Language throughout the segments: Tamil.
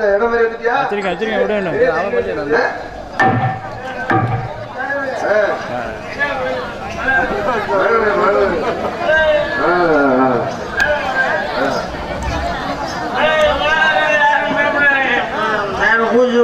என்ன இடம் மாதிரி வந்துட்டியா வச்சிருக்கேன் வச்சிருக்கேன் விட வேணும் அவன் கொஞ்சம் நல்லா. ஆ. மழை, மழை. ஆ, ஆ. நான் பூஜை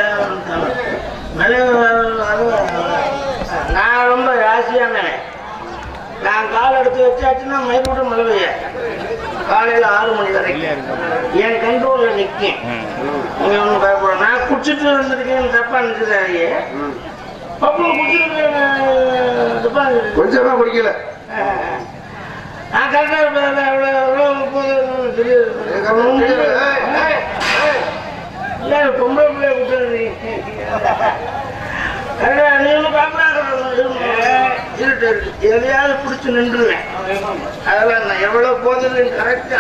நான் ரொம்ப ராசியானவன் நான் கால் எடுத்து வச்சாச்சுன்னா மறுபடியும் மழை பெய்ய காலையில் ஆறு மணி வரைக்கும் என் கண்ட்ரோலில் நிற்கும் நீங்க ஒன்றும் பயப்பட நான் குடிச்சிட்டு இருந்திருக்கேன் தப்பா நினைச்சுதாரியே பப்பு குடிச்சிட்டு தப்பா நினைச்சுது. கொஞ்சமா குடிக்கல நான் கரெக்டாக இருப்பேன் எவ்வளோ எவ்வளோ போகுதுன்னு தெரியாது ஏய், கவனம் தெரியாது. ஏய், ஏய், ஏய். இல்ல, பொம்பளை பிள்ளைய விட்டுறது. கரெக்டா, நீ ஒண்ணும் பயப்படாத. இருட்டு, இருட்டு. எதையாவது பிடிச்சு நின்றுவேன் அதெல்லாம் நான் எவ்வளவு போகுது கரெக்டா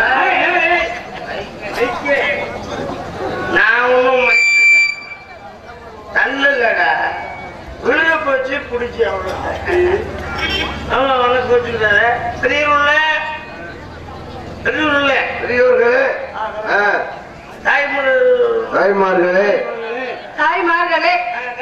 நான் ஒண்ணும் தள்ளுலடா விழுக போச்சு பிடிச்சி அவ்வளவு ஆமா உனக்கு வச்சுக்கிட்டாரு பெரியவருள்ள பெரியவருள்ள பெரியவர்களே ஆ, தாய்மொழி தாய்மார்களே தாய்மார்களே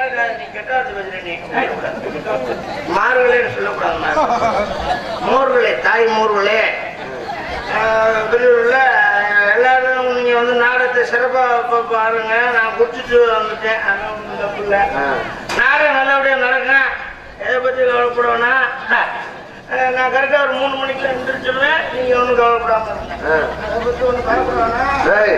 மார்களே சொல்லக்கூடாது மோர்களே தாய் மோர்களே பெரியவர்கள எல்லாரும் நீங்க வந்து நாடகத்தை சிறப்பா பா- பாருங்க நான் குடிச்சிட்டு வந்துட்டேன் ஆனா ஒண்ணும் தப்பு இல்ல. ஆ. நாடகம் நல்லபடியா நடக்கும் எதை பத்தி கவலைப்பட வேணாம் அஹ் நான் கரெக்டா ஒரு மூணு மணிக்கு எந்திரிச்சிடுவேன் நீங்க ஒன்றும் கவலைப்படாம இருங்க ஆ. அதை பத்தி ஒன்றும் பயப்பட வேணாம் ஏய்,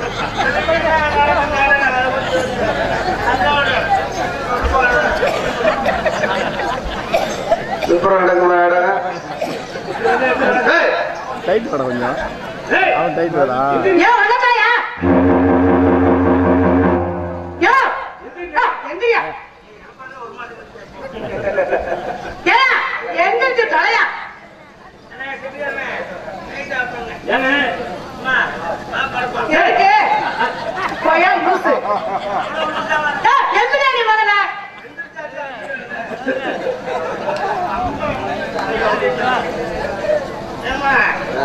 சூப்பரா நடக்குமா நாடகம் ஏய், டைட் வாடா கொஞ்சம் அவன் டைட் வாடா யோ வணக்கம்யா யோ யோ, எந்திரியா ஏ எந்திரிச்சு தலையா எதுக்கு கொய்யா லூசு ஏ, எந்திரியா நீ முதல்ல ஏம்மா,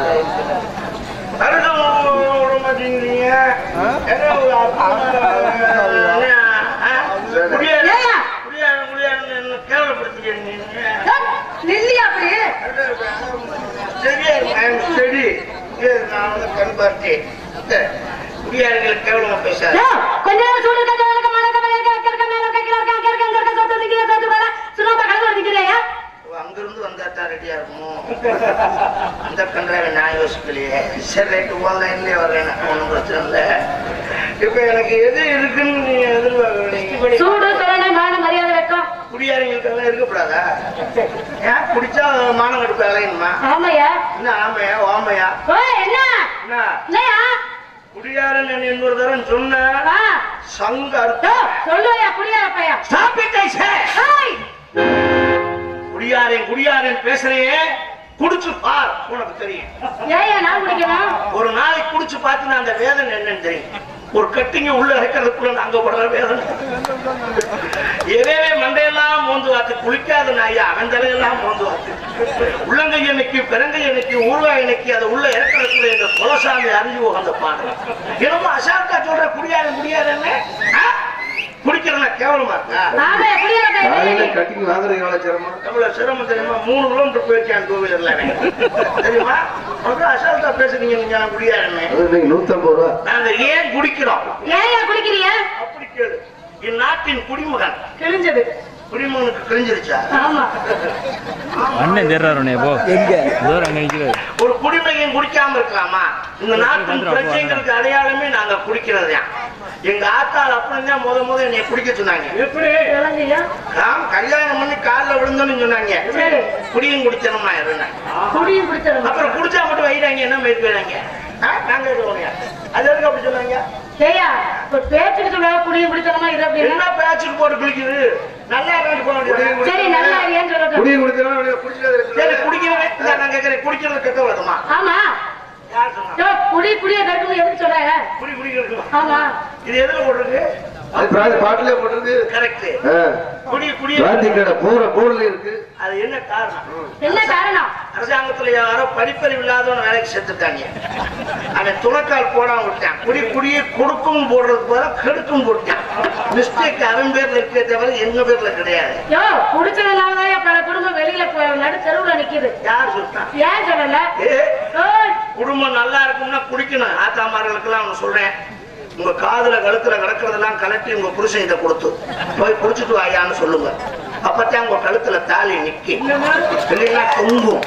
கருடம் விட மாட்டேங்கிறீங்க. ஏதோ ஒரு அற்புதமான, ஆ? குடியார- ஏய்யா. குடியார, குடியாரன்னு என்ன கேவலப்படுத்திக்கிறீங்க நீங்க. ஏ, நில்லியா அப்படி சரியா இருக்கு, I am steady. இங்க நான் வந்து கண் பார்த்தி. இந்த குடியாரங்களுக்கு கேவலமா பேசாத. யோ, கொஞ்ச நேரம் சூடு இருக்க, ஜோறு இருக்க, மழை இருக்க, வெயில் இருக்க, இருக்க, இருக்க, மேல இருக்க, கீழ இருக்க, அங்க இருக்க, இங்க இருக்க, சோத்து திங்கிற, சோத்து மேல, சுண்ணாம்பை கலந்து வச்சுக்கிறியா? ஓ, அங்கிருந்து வந்தா தான் ரெடியா இருக்குமோ அந்த கன்றாவை நான் யோசிக்கலையே சரி ரைட்டு உன் லைன்லயே வர்றேன் ஒன்றும் பிரச்சனை இல்லை இப்ப எனக்கு எது இருக்குன்னு நீங்க எதிர்பார்க்கறீங்க சூடு, சுரணை, மானம், மரியாதை, வெட்கம். குடியாரங்களுக்கெல்லாம் இருக்கக்கூடாதா ஏன் குடிச்சா மானம் கடுப்பு அலையணுமா ஆமாய்யா. என்ன ஆமையா ஓமையா ஓய், என்ன? என்ன என்னய்யா? குடியாரன் என்ன இன்னொரு தரம் சொன்ன ஆ, சங்க யோ, அர்த்தம் சொல்லுவையா, குடியார பையன். Stop it, I say. ஏய், குடியாரன் குடியாரன் பேசுறையே குடிச்சு பார் உனக்கு தெரியும் ஏய்யா, நான் குடிக்கணும்? ஒரு நாளைக்கு குடிச்சு பார்த்து அந்த வேதனை என்னன்னு தெரியும் ஒரு கட்டிங்க உள்ள இறக்கிறதுக்குள்ள நாங்க படுற வேதனை எதவே மண்டையெல்லாம் மோந்து வாத்து குளிக்காத நாயா அவன் தலையெல்லாம் மோந்து வாத்து உள்ளங்கை எனக்கு பிறங்கை எனக்கு ஊழ்வாய் எனக்கு அதை உள்ள இறக்கிறதுக்குள்ள இந்த குலசாமி அறிஞ்சு போக அந்த பாடு என்னமோ அசால்ட்டா சொல்ற குடியாரு குடியாருன்னு ஆ? குடிக்கிறனா கேவலமா இருக்கா ஆமாய்யா, குடியார பையன். காலையில கட்டிங் வாங்குறது எவ்வளவு சிரமம் எவ்வளவு சிரமம் தெரியுமா மூணு கிலோமீட்டர் போயிருக்கேன் டூ வீலர்ல தெரியுமா அப்புறம் அசால்ட்டா பேசுறீங்க நீங்க நான் குடியாருன்னு அது இன்னைக்கு நூத்தம்பது ரூபா நாங்க ஏன் குடிக்கிறோம் ஏய்யா குடிக்கிறியா? அப்படி கேளு இந்நாட்டின் குடிமகன் கிழிஞ்சது. குடிமகனுக்கு கிழிஞ்சிருச்சா ஆமா. அண்ணன் தேர்றாரு உன்னைய போ எங்க அங்க நிக்கிறாரு ஒரு குடிமகன் குடிக்காம இருக்கலாமா இந்த நாட்டின் பிரச்சனைகளுக்கு அடையாளமே நாங்க குடிக்கிறது எங்க ஆத்தாள் அப்படின்னு தான் முத முத என்னை குடிக்க சொன்னாங்க எப்படி? விளங்குயா? ஆம், கல்யாணம் பண்ணி காலில் விழுந்தோன்னு சொன்னாங்க சரி. குடியும் குடிச்சனமா இருந்தேன் குடியும் குடிச்சிருங்க. அப்புறம் குடிச்சா மட்டும் வைடாங்க என்ன மாதிரி போயிடாங்க நாங்க இருக்கோங்க அது எதுக்கு அப்படி சொன்னாங்க ஏய்யா, இப்ப பேச்சுக்கு சொல்றாங்க, குடியும் குடித்தனமா இரு அப்படின்னு. என்ன பேச்சுக்கு போட்டு குளிக்குது நல்லா இருந்துட்டு போக வேண்டியது சரி நல்லா இருக்கியான்னு சொல்லட்டும். குடிய குடிச்சா குடிச்சது சரி குடிக்கிறவன் இந்த நான் கேட்கிறேன் குடிக்கிறது கெட்ட வருமா ஆமா யார் சொன்னா யோ, குடி குடிய கருக்குன்னு எதுக்கு சொல்றாங்க குடி குடிக்கிறது ஆமா இது எதுல போட்டிருக்கு அது பிராணி பாட்டிலே போட்டிருக்கு கரெக்ட் ஆ. குடி குடி பிராந்தி கடை பூரா போர்ல இருக்கு அது என்ன காரணம் என்ன காரணம் அரசாங்கத்துல யாரோ படிப்பறிவு இல்லாதவன் வேலைக்கு சேர்த்துட்டாங்க அவன் துணைக்கால் போடாம விட்டான் குடி குடியை கொடுக்கும் போடுறதுக்கு பதிலா கெடுக்கும் போட்டான் மிஸ்டேக் அவன் பேர்ல இருக்கே தவிர எங்க பேர்ல கிடையாது யோ குடிச்சதுனாலதான் பல குடும்பம் வெளியில போய் நடு தெருவுல நிக்குது யார் சொல்லிட்டான் ஏன் சொல்லல ஏ ஓய், குடும்பம் நல்லா இருக்கும்னா குடிக்கணும் ஆத்தாமார்களுக்கெல்லாம் அவன் சொல்றேன் உங்க காதுல கழுத்துல கிடக்கிறதெல்லாம் கலட்டி உங்க புருஷன் இதை கொடுத்து போய் குடிச்சிட்டு வாயான்னு சொல்லுங்க அப்பத்தான் உங்க கழுத்துல தாலி நிக்கி இல்லைன்னா தொங்கும்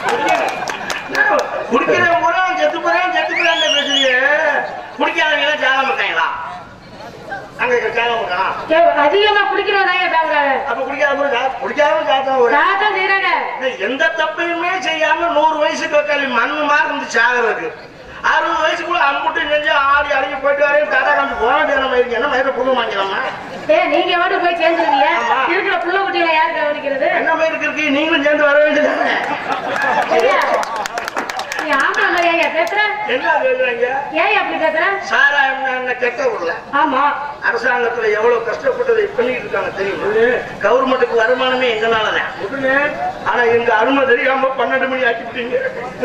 குடிக்கிற முறை செத்து போறேன் செத்து போறேன் பேசுறீங்க குடிக்காதவங்க ஜாக மாட்டாங்களா அங்க ஜாக மாட்டானா யோ, அதிகமா குடிக்கிறதாங்க தாங்காத அப்ப குடிக்காத முறை குடிக்காத ஜாத்தம் வரும் சாத்தான் செய்யறாங்க எந்த தப்பையுமே செய்யாம நூறு வயசுக்கு உட்காந்து மண்ணு மாதிரி இருந்து சாகிறதுக்கு அறுபது வயசுக்குள்ள அம்புட்டு செஞ்சு ஆடி அடங்கி போயிட்டு வரேன் டாடா காமிச்சு போன நேரம் ஆயிருங்க என்ன மயிரை புது வாங்கிடலாமா ஏ நீங்க மட்டும் போய் சேர்ந்துருவீங்க ஆமா. இருக்கிற புள்ள குட்டிகளை யார் கவனிக்கிறது என்ன மயிருக்கு இருக்கு நீங்களும் சேர்ந்து வர வேண்டியதானே ஐயா, நீ ஆம்பளை மாதிரி ஐயா பேசுற என்ன கேக்குறாங்க ஏன் அப்படி பேசுற சாராயம் என்ன கெட்ட ஊர்ல ஆமா அரசாங்கத்துல எவ்வளவு கஷ்டப்பட்டதை பண்ணிட்டு இருக்காங்க தெரியுமா கவர்மெண்ட்டுக்கு வருமானமே எங்கனாலதான் ஆனா எங்க அருமை தெரியாம பன்னெண்டு மணி ஆக்கிவிட்டீங்க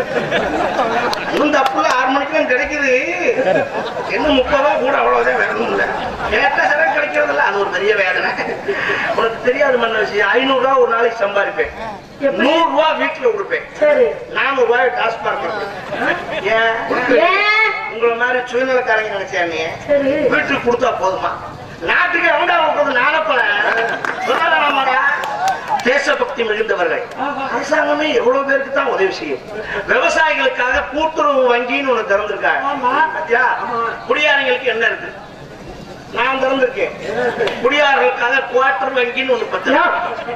இன்னும் தப்புல ஆறு மணிக்கு தான் கிடைக்குது என்ன முப்பது ரூபா கூட அவ்வளவுதான் வேற ஒண்ணும் இல்ல கேட்ட சிறகு கிடைக்கிறது இல்ல அது ஒரு பெரிய வேதனை உனக்கு தெரியாது மன்ன விஷயம் ஐநூறு ரூபா ஒரு நாளைக்கு சம்பாதிப்பேன் எப்படி? நூறு ரூபா வீட்டுல கொடுப்பேன் சரி நானூறு ரூபாய் டாஸ்மார்க் ஏன் ஏன் உங்களை மாதிரி சுயநலக்காரங்க நினைச்சானே சரி வீட்டுக்கு கொடுத்தா போதுமா நாட்டுக்கு எவன்டா கொடுத்தது நானப்ப சொல்லலாமாடா தேசபக்தி மிகுந்தவர்கள் அரசாங்கமே எவ்வளவு பேருக்கு தான் உதவி செய்யும் விவசாயிகளுக்காக கூட்டுறவு வங்கின்னு ஒண்ணு திறந்திருக்காங்க ஆமா. பாத்தியா குடியாரங்களுக்கு என்ன இருக்கு நான் திறந்திருக்கேன் குடியாரர்களுக்காக குவார்டர் வங்கின்னு ஒண்ணு பத்து யோ,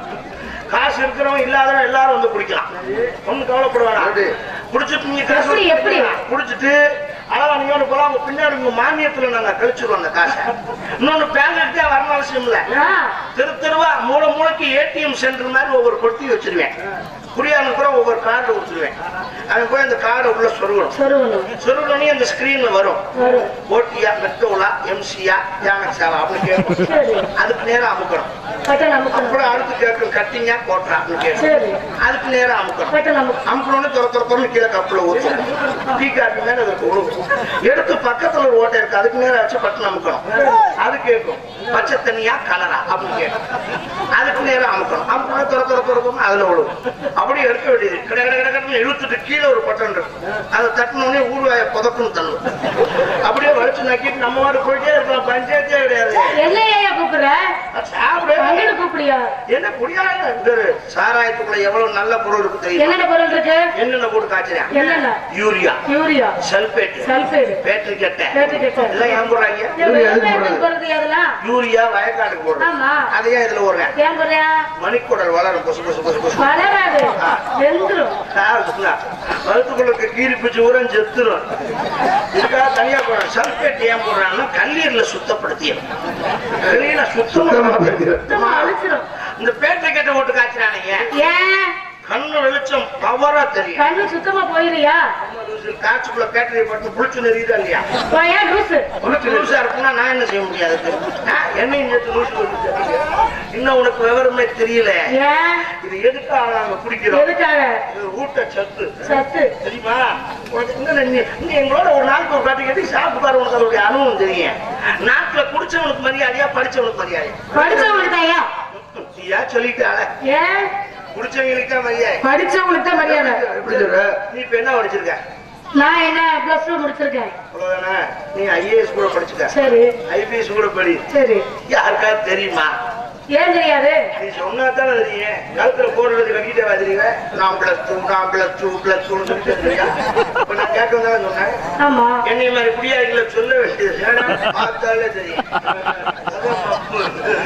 காசு இருக்கிறவன் இல்லாதவன் எல்லாரும் வந்து குடிக்கலாம் ஒண்ணு கவலைப்பட வேணாம் எப்படி? குடிச்சிட்டு நீங்க காசு எப்படி, எப்படி? குடிச்சிட்டு அளவா நீங்க ஒண்ணு போலாம் உங்க பின்னாடி உங்க மானியத்துல நாங்க கழிச்சிருவோம் அந்த காசை இன்னொன்னு பேங்க் வரணும் அவசியம் இல்ல ஆ, தெரு தெருவா மூளை மூளைக்கு ஏடிஎம் சென்டர் மாதிரி ஒவ்வொரு கொட்டி வச்சிருவேன் குடியாரன் கூட ஒவ்வொரு கார்டு கொடுத்துருவேன் அவன் போய் அந்த கார்டை உள்ள சொருகணும் சொருகணும் சொருகணி அந்த ஸ்கிரீன்ல வரும் வரும் ஓட்டியா மெட்ரோலா எம்சியா தியானசாலா அப்படின்னு கேட்கும் சரி அதுக்கு நேரம் அமுக்கணும் பட்டன் அமுக்கணும் அப்புறம் அடுத்து கேட்கும் கட்டிங்கா கோட்டரா அப்படின்னு கேட்கும் சரி அதுக்கு நேரம் அமுக்கணும் பட்டன் அமுக்கணும் அமுக்கணும்னு துற துற துறன்னு கீழே கப்பில் ஊற்றும் டீ காப்பி மேல அதுக்கு விழுகும் எடுத்து பக்கத்துல ஒரு ஓட்டை இருக்கு அதுக்கு நேரம் வச்சு பட்டன் அமுக்கணும் அது கேட்கும் பச்சை தண்ணியா கலரா அப்படின்னு கேட்கும் அதுக்கு நேரம் அமுக்கணும் அமுக்கணும் துற துற துறக்கும் அதுல விழுகும் அப்படியே எடுக்க வேண்டியது கடை கடை கடை கடை இழுத்துட்டு கீழே ஒரு பட்டன் இருக்கும் அதை தட்டினோடனே ஊர்வாய புதக்குன்னு தள்ளும் அப்படியே வலிச்சு நக்கிட்டு நம்ம மாடு போயிட்டே இருக்கலாம் பஞ்சாயத்தே கிடையாது என்ன ஏயா கூப்பிடுற சாப்பிடு அங்கன கூப்பிடியா என்ன குடியாத சாராயத்துக்குள்ள எவ்வளவு நல்ல பொருள் இருக்கு தெரியும் என்னென்ன பொருள் இருக்கு என்னென்ன போட்டு காய்ச்சறேன் என்னென்ன urea urea sulphate sulphate battery கட்டை பேட்டரி கட்டை. எல்லாம் ஏன் போடுறாங்க யூரியா எதுக்கு போடுறது? போறது அதெல்லாம் யூரியா வயக்காடுக்கு போடுறோம் ஆமா. அதையே இதுல போடுறேன் ஏன் போறியா மணிக்குடல் வளரும் பொசு பொசு பொசு பொசு வளராது வெந்துரும் வகுத்துக்குள்ள இருக்க கீரி பிச்சு ஊரம் செத்துரும் இதுக்காக தனியா போடுறேன் சல்பேட் ஏன் போடுறாங்கன்னா கல்லீரல சுத்தப்படுத்தியும் வெளியில சுத்தமா சுத்தமா பேசுறேன். சுத்தமா அழிச்சிரும் இந்த பேட்டரி கட்டை போட்டு காய்ச்சறானுங்க ஏன் கண்ணு வெளிச்சம் பவரா தெரியும் கண்ணு சுத்தமா போயிருயா காய்ச்சுக்குள்ள பேட்டரி போட்டு புளிச்சு நெறியுதா இல்லையா போயா லூசு உனக்கு லூசா இருக்குன்னா நான் என்ன செய்ய முடியாது என்னையும் சேர்த்து லூசு வந்துட்டு இன்னும் உனக்கு விவரமே தெரியல ஏன் இது எதுக்காக நாங்க குடிக்கிறோம் எதுக்காக இது ஊட்ட சத்து சத்து தெரியுமா உனக்கு இன்னும் நீ நீ எங்களோட ஒரு நாளுக்கு ஒரு காட்டி கேட்டு சாப்பிட்டு பாரு உனக்கு அதோடைய அனுபவம் தெரியும் நாட்டுல குடிச்சவனுக்கு மரியாதையா படிச்சவனுக்கு மரியாதை படிச்சவங்களுக்கு தான்யா நீயா சொல்லிட்டால ஏன் குடிச்சவங்களுக்கு தான் மரியாதை படிச்சவங்களுக்கு தான் மரியாதை எப்படி சொல்ற நீ இப்ப என்ன படிச்சிருக்க நான் என்ன பிளஸ் டூ முடிச்சிருக்கேன் அவ்வளவுதானே நீ ஐஏஎஸ் கூட படிச்சுக்க சரி ஐபிஎஸ் கூட படி சரி யாருக்காவது தெரியுமா ஏன் தெரியாது நீ சொன்னா தானே தெரியும் கழுத்துல போர் எழுதி கட்டிட்டே வந்துருங்க நான் பிளஸ் டூ நான் பிளஸ் டூ பிளஸ் டூன்னு சொல்லிட்டு இருந்தியா? இப்ப நான் கேட்க தானே சொன்னேன் ஆமா என்னை மாதிரி குடியாரிகளை சொல்ல வேண்டியது ஏன்னா பார்த்தாலே தெரியும் அதான் தப்பு.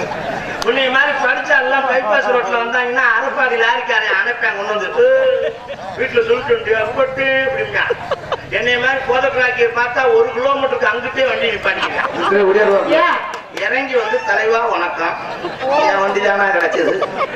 உன்னை மாதிரி படிச்சா எல்லாம் பைபாஸ் ரோட்ல வந்தாங்கன்னா அரப்பாடி லாரிக்காரன் அனுப்பாங்க கொண்டு வந்து "ஏய், வீட்டுல சொல்லிட்டு வண்டியா பட்டு அப்படிங்க என்னை மாதிரி கோதக்கராக்கியை பார்த்தா ஒரு கிலோமீட்டருக்கு அங்கிட்டே வண்டி நிப்பாட்டிங்க ஓடியாருவாங்க ஏன் இறங்கி வந்து தலைவா வணக்கம் என் வண்டி தானா கிடைச்சது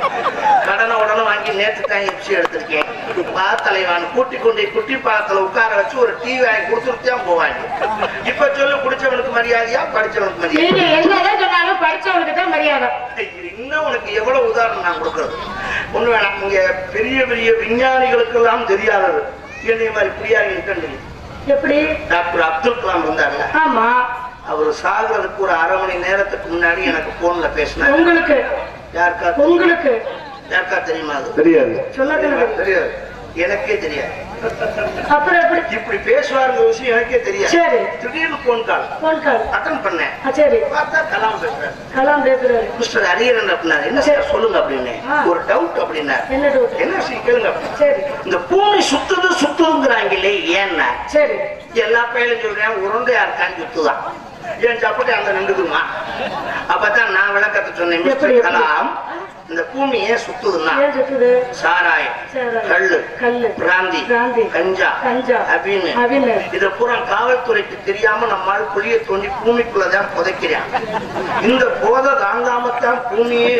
கடனை உடனே வாங்கி நேற்று தான் எப்சி எடுத்திருக்கேன் வா தலைவான் கூட்டி கொண்டு குட்டி பாலத்துல உட்கார வச்சு ஒரு டீ வாங்கி கொடுத்துட்டு தான் போவாங்க இப்ப சொல்லு குடிச்சவனுக்கு மரியாதையா படிச்சவனுக்கு மரியாதை நீங்க என்னதான் சொன்னாலும் படிச்சவங்களுக்கு தான் மரியாதை இன்னும் உனக்கு எவ்வளவு உதாரணம் நான் கொடுக்கறது ஒண்ணு வேணாம் இங்க பெரிய பெரிய விஞ்ஞானிகளுக்கெல்லாம் தெரியாதது என்னைய மாதிரி புரியாங்க இருக்கேன்னு எப்படி டாக்டர் அப்துல் கலாம் இருந்தார்ல ஆமா அவர் சாகிறதுக்கு ஒரு அரை மணி நேரத்துக்கு முன்னாடி எனக்கு போன்ல பேசினார் உங்களுக்கு யாருக்கா உங்களுக்கு யாருக்கா தெரியுமா அது தெரியாது சொல்லாத தெரியாது எனக்கே தெரியாது அப்புறம் எப்படி இப்படி பேசுவாருங்க விஷயம் எனக்கே தெரியாது சரி திடீர்னு phone call phone call attend பண்ணேன் ஆ, சரி பார்த்தா கலாம் பேசுறாரு கலாம் பேசுறாரு மிஸ்டர் ஹரியரன் அப்படின்னாரு என்ன சார் சொல்லுங்க அப்படின்னு ஆ. ஒரு டவுட் அப்படின்னாரு என்ன டவுட் என்ன விஷயம் கேளுங்க அப்படின்னு. சரி இந்த பூமி சுத்துது சுத்துதுங்கிறாங்களே ஏன்னா சரி எல்லா பையனும் சொல்றேன் உருண்டையா இருக்கான்னு சுத்துதான் என் சப்பட்டி அங்க நின்றுதுமா அப்பதான் நான் விளக்கத்தை சொன்னேன் எப்படி, மிஸ்டர் எப்படி? கலாம் இந்த பூமி ஏன் சுத்துதுன்னா ஏன் சுத்துது சாராயம் சாராயம், கள்ளு கள்ளு, பிராந்தி பிராந்தி, கஞ்சா கஞ்சா, அப்படின்னு அபின்னு. இத பூரா காவல்துறைக்கு தெரியாம நம்மால் குழிய தோண்டி பூமிக்குள்ளதான் புதைக்கிறான் இந்த போதை தாங்காமத்தான் பூமியே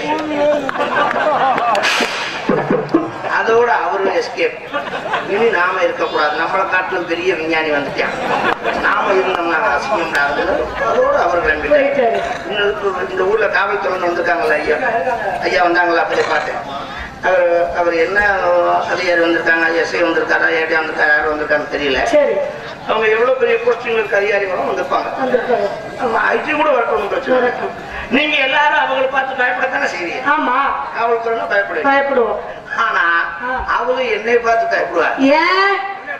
அதோட அவரும் எஸ்கேப் இனி நாம இருக்கக்கூடாது நம்மளை காட்டிலும் பெரிய விஞ்ஞானி வந்துட்டான் நாம இருந்தோம்னா அசிங்கம் ஆகுதுன்னு அதோட அவர் கிளம்பிட்டார் போயிட்டாரு இன்னொரு இந்த ஊர்ல காவல்துறை வந்திருக்காங்களா ஐயா ஐயா வந்தாங்களா அப்படி பார்த்தேன் அவர் அவர் என்ன அதிகாரி வந்திருக்காங்க எஸ்ஐ வந்திருக்காரா ஏடி வந்திருக்காரா யார் வந்திருக்கான்னு தெரியல சரி அவங்க எவ்வளவு பெரிய போஸ்டிங் இருக்க அதிகாரி வரும் வந்திருப்பாங்க வந்திருக்காரு ஆமா ஐடி கூட வரட்டும் பிரச்சனை இல்லை. வரட்டும். நீங்க எல்லாரும் அவங்களை பார்த்து பயப்படத்தானே செய்வீங்க ஆமா காவல்துறைனா பயப்படுவீங்க பயப்படுவோம் ஆனா ஆ. அவங்க என்னை பார்த்து பயப்படுவாங்க ஏன்